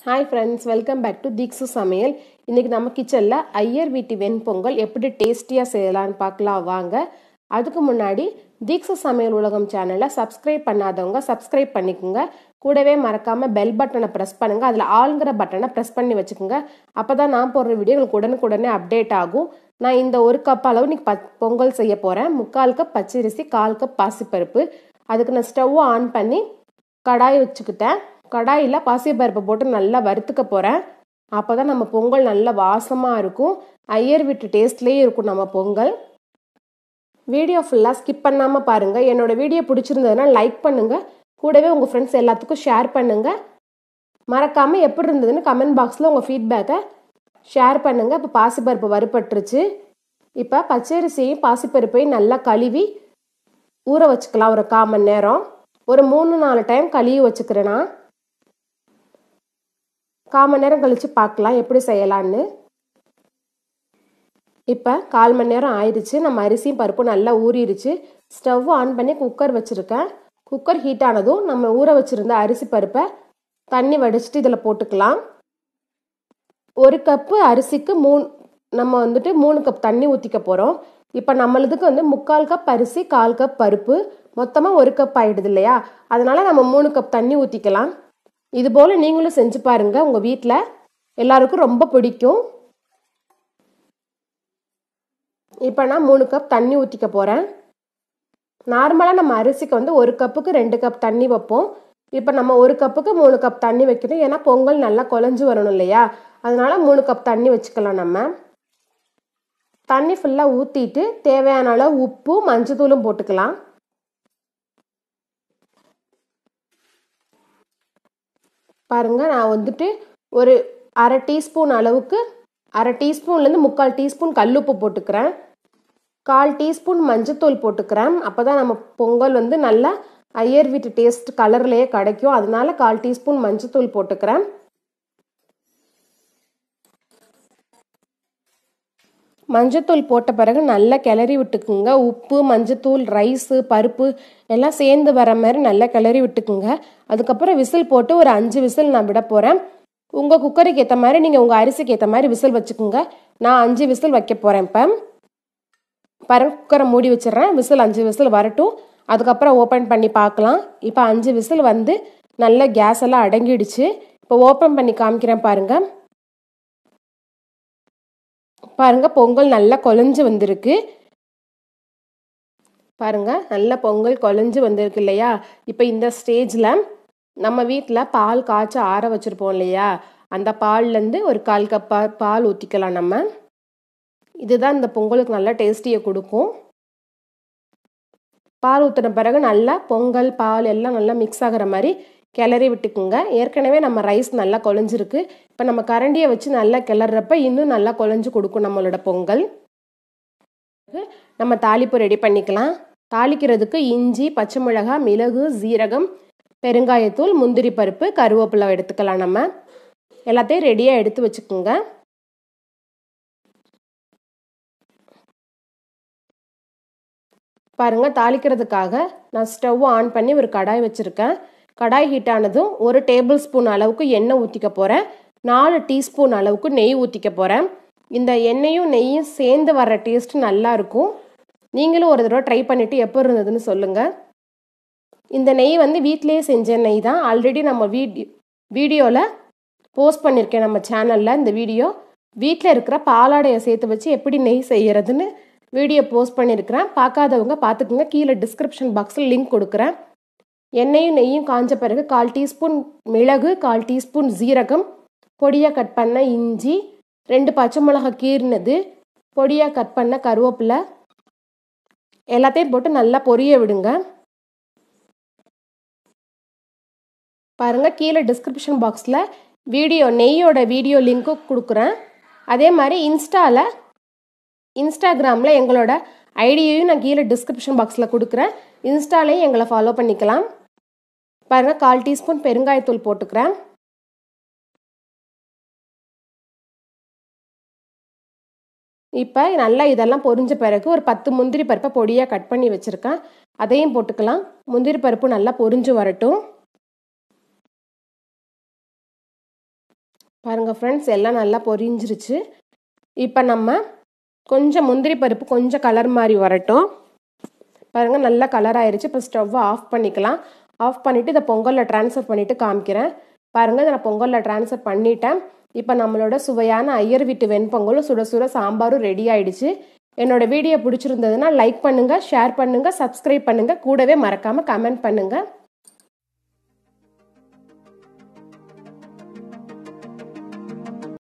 hi friends welcome back to தீக்ஸு சமையல் இன்றைக்கி நம்ம கிச்சனில் ஐயர் வீட்டு வெண்பொங்கல் எப்படி டேஸ்டியாக செய்யலான்னு பார்க்கலாம் வாங்க அதுக்கு முன்னாடி தீக்ஸு சமையல் உலகம் சேனலை சப்ஸ்கிரைப் பண்ணாதவங்க சப்ஸ்கிரைப் பண்ணிக்கோங்க கூடவே மறக்காமல் பெல் பட்டனை ப்ரெஸ் பண்ணுங்கள் அதில் ஆளுங்கிற பட்டனை ப்ரெஸ் பண்ணி வச்சுக்கோங்க அப்போ தான் நான் போடுற வீடியோ உங்களுக்கு உடனுக்குடனே அப்டேட் ஆகும் நான் இந்த ஒரு கப் அளவு இன்னைக்கு ப பொங்கல் செய்ய போகிறேன் முக்கால் கப் பச்சரிசி கால் கப் பாசிப்பருப்பு அதுக்கு நான் ஸ்டவ்வை ஆன் பண்ணி கடாய் வச்சுக்கிட்டேன் கடாயில் பாசிப்பருப்பை போட்டு நல்லா வறுத்துக்க போகிறேன் அப்போ தான் நம்ம பொங்கல் நல்ல வாசமாக இருக்கும் ஐயர் வீட்டு டேஸ்ட்லேயே இருக்கும் நம்ம பொங்கல் வீடியோ ஃபுல்லாக ஸ்கிப் பண்ணாமல் பாருங்கள் என்னோடய வீடியோ பிடிச்சிருந்ததுன்னா லைக் பண்ணுங்கள் கூடவே உங்கள் ஃப்ரெண்ட்ஸ் எல்லாத்துக்கும் ஷேர் பண்ணுங்கள் மறக்காமல் எப்படி இருந்ததுன்னு கமெண்ட் பாக்ஸில் உங்கள் ஃபீட்பேக்கை ஷேர் பண்ணுங்கள் இப்போ பாசிப்பருப்பு வறுபட்டுருச்சு இப்போ பச்சரிசியையும் பாசிப்பருப்பையும் நல்லா கழுவி ஊற வச்சுக்கலாம் ஒரு கால் மணி நேரம் ஒரு மூணு நாலு டைம் கழுவி வச்சுக்கிறேன் நான் கால் மணி நேரம் கழித்து பார்க்கலாம் எப்படி செய்யலான்னு இப்போ கால் மணி நேரம் ஆயிடுச்சு நம்ம அரிசியும் பருப்பும் நல்லா ஊறிடுச்சு ஸ்டவ் ஆன் பண்ணி குக்கர் வச்சுருக்கேன் குக்கர் ஹீட் ஆனதும் நம்ம ஊற வச்சுருந்த அரிசி பருப்பை தண்ணி வடிச்சிட்டு இதில் போட்டுக்கலாம் ஒரு கப்பு அரிசிக்கு மூணு நம்ம வந்துட்டு மூணு கப் தண்ணி ஊற்றிக்க போகிறோம் இப்போ நம்மளதுக்கு வந்து முக்கால் கப் அரிசி கால் கப் பருப்பு மொத்தமாக ஒரு கப் ஆகிடுது இல்லையா அதனால் நம்ம மூணு கப் தண்ணி ஊற்றிக்கலாம் இது போல் நீங்களும் செஞ்சு பாருங்கள் உங்கள் வீட்டில் எல்லாருக்கும் ரொம்ப பிடிக்கும் இப்போ நான் மூணு கப் தண்ணி ஊற்றிக்க போகிறேன் நார்மலாக நம்ம அரிசிக்கு வந்து ஒரு கப்புக்கு ரெண்டு கப் தண்ணி வைப்போம் இப்போ நம்ம ஒரு கப்புக்கு மூணு கப் தண்ணி வைக்கணும் ஏன்னா பொங்கல் நல்லா குழஞ்சு வரணும் இல்லையா அதனால மூணு கப் தண்ணி வச்சுக்கலாம் நம்ம தண்ணி ஃபுல்லாக ஊற்றிட்டு தேவையான அளவு உப்பும் மஞ்சத்தூளும் போட்டுக்கலாம் பாருங்க நான் வந்துட்டு ஒரு அரை டீஸ்பூன் அளவுக்கு அரை டீஸ்பூன்லேருந்து முக்கால் டீஸ்பூன் கல்லுப்பு போட்டுக்கிறேன் கால் டீஸ்பூன் மஞ்சத்தூள் போட்டுக்கிறேன் அப்போ தான் நம்ம பொங்கல் வந்து நல்லா ஐயர் வீட்டு டேஸ்ட் கலர்லேயே கிடைக்கும் அதனால கால் டீஸ்பூன் மஞ்சத்தூள் போட்டுக்கிறேன் மஞ்சத்தூள் போட்ட பிறகு நல்லா கிளறி விட்டுக்குங்க உப்பு மஞ்சத்தூள் ரைஸு பருப்பு எல்லாம் சேர்ந்து வர மாதிரி நல்லா கிளறி விட்டுக்குங்க அதுக்கப்புறம் விசில் போட்டு ஒரு அஞ்சு விசில் நான் விட போகிறேன் உங்கள் குக்கருக்கு ஏற்ற மாதிரி நீங்கள் உங்கள் அரிசிக்கு ஏற்ற மாதிரி விசில் வச்சுக்கோங்க நான் அஞ்சு விசில் வைக்க போகிறேன் இப்போ பாருங்க குக்கரை மூடி வச்சிடுறேன் விசில் அஞ்சு விசில் வரட்டும் அதுக்கப்புறம் ஓப்பன் பண்ணி பார்க்கலாம் இப்போ அஞ்சு விசில் வந்து நல்ல கேஸ் எல்லாம் அடங்கிடுச்சு இப்போ ஓப்பன் பண்ணி காமிக்கிறேன் பாருங்கள் பாருங்க பொங்கல் நல்லா கொலைஞ்சு வந்திருக்கு பாருங்க நல்ல பொங்கல் கொலைஞ்சு வந்திருக்கு இல்லையா இப்போ இந்த ஸ்டேஜில் நம்ம வீட்டில் பால் காய்ச்ச ஆற வச்சுருப்போம் இல்லையா அந்த பால்லேருந்து ஒரு கால் கப் பால் ஊற்றிக்கலாம் நம்ம இதுதான் இந்த பொங்கலுக்கு நல்லா டேஸ்டியை கொடுக்கும் பால் ஊற்றின பிறகு நல்லா பொங்கல் பால் எல்லாம் நல்லா மிக்ஸ் ஆகிற மாதிரி கிளறி விட்டுக்குங்க ஏற்கனவே நம்ம ரைஸ் நல்லா குழஞ்சிருக்கு இப்போ நம்ம கரண்டியை வச்சு நல்லா கிளறப்ப இன்னும் நல்லா குழஞ்சு கொடுக்கும் நம்மளோட பொங்கல் நம்ம தாளிப்பு ரெடி பண்ணிக்கலாம் தாளிக்கிறதுக்கு இஞ்சி பச்சை மிளகாய் மிளகு சீரகம் பெருங்காயத்தூள் முந்திரி பருப்பு கருவேப்பிலை எடுத்துக்கலாம் நம்ம எல்லாத்தையும் ரெடியாக எடுத்து வச்சுக்கோங்க பாருங்கள் தாளிக்கிறதுக்காக நான் ஸ்டவ் ஆன் பண்ணி ஒரு கடாய் வச்சுருக்கேன் கடாய் ஹீட் ஆனதும் ஒரு டேபிள் ஸ்பூன் அளவுக்கு எண்ணெய் ஊற்றிக்க போகிறேன் நாலு டீஸ்பூன் அளவுக்கு நெய் ஊற்றிக்க போகிறேன் இந்த எண்ணெயும் நெய்யும் சேர்ந்து வர்ற டேஸ்ட் நல்லா இருக்கும் நீங்களும் ஒரு தடவை ட்ரை பண்ணிவிட்டு எப்போ இருந்ததுன்னு சொல்லுங்கள் இந்த நெய் வந்து வீட்டிலேயே செஞ்ச நெய் தான் ஆல்ரெடி நம்ம வீடியோ வீடியோவில் போஸ்ட் பண்ணியிருக்கேன் நம்ம சேனலில் இந்த வீடியோ வீட்டில் இருக்கிற பாலாடையை சேர்த்து வச்சு எப்படி நெய் செய்கிறதுன்னு வீடியோ போஸ்ட் பண்ணியிருக்கிறேன் பார்க்காதவங்க பார்த்துக்குங்க கீழே டிஸ்கிரிப்ஷன் பாக்ஸில் லிங்க் கொடுக்குறேன் எண்ணெயும் நெய்யும் காஞ்ச பிறகு கால் டீஸ்பூன் மிளகு கால் டீஸ்பூன் ஜீரகம் பொடியாக கட் பண்ண இஞ்சி ரெண்டு பச்சை மிளகா கீர்னது பொடியாக கட் பண்ண கருவேப்பிலை எல்லாத்தையும் போட்டு நல்லா பொரிய விடுங்க பாருங்கள் கீழே டிஸ்கிரிப்ஷன் பாக்ஸில் வீடியோ நெய்யோட வீடியோ லிங்க்கும் கொடுக்குறேன் அதே மாதிரி இன்ஸ்டாவில் இன்ஸ்டாகிராமில் எங்களோட ஐடியையும் நான் கீழே டிஸ்கிரிப்ஷன் பாக்ஸில் கொடுக்குறேன் இன்ஸ்டாலையும் எங்களை ஃபாலோ பண்ணிக்கலாம் பாருங்கள் கால் டீஸ்பூன் பெருங்காயத்தூள் போட்டுக்கிறேன் இப்போ நல்லா இதெல்லாம் பொரிஞ்ச பிறகு ஒரு பத்து முந்திரி பருப்பை பொடியாக கட் பண்ணி வச்சுருக்கேன் அதையும் போட்டுக்கலாம் முந்திரி பருப்பு நல்லா பொரிஞ்சு வரட்டும் பாருங்கள் ஃப்ரெண்ட்ஸ் எல்லாம் நல்லா பொரிஞ்சிருச்சு இப்போ நம்ம கொஞ்சம் முந்திரி பருப்பு கொஞ்சம் கலர் மாதிரி வரட்டும் பாருங்கள் நல்லா கலர் ஆயிடுச்சு இப்போ ஸ்டவ்வை ஆஃப் பண்ணிக்கலாம் ஆஃப் பண்ணிவிட்டு இதை பொங்கலில் ட்ரான்ஸ்ஃபர் பண்ணிவிட்டு காமிக்கிறேன் பாருங்கள் இதை நான் பொங்கலில் ட்ரான்ஸ்ஃபர் பண்ணிட்டேன் இப்போ நம்மளோட சுவையான ஐயர் வீட்டு வெண்பொங்கலும் சுட சுட சாம்பாரும் ரெடி ஆயிடுச்சு என்னோட வீடியோ பிடிச்சிருந்ததுன்னா லைக் பண்ணுங்கள் ஷேர் பண்ணுங்கள் சப்ஸ்கிரைப் பண்ணுங்கள் கூடவே மறக்காமல் கமெண்ட் பண்ணுங்கள்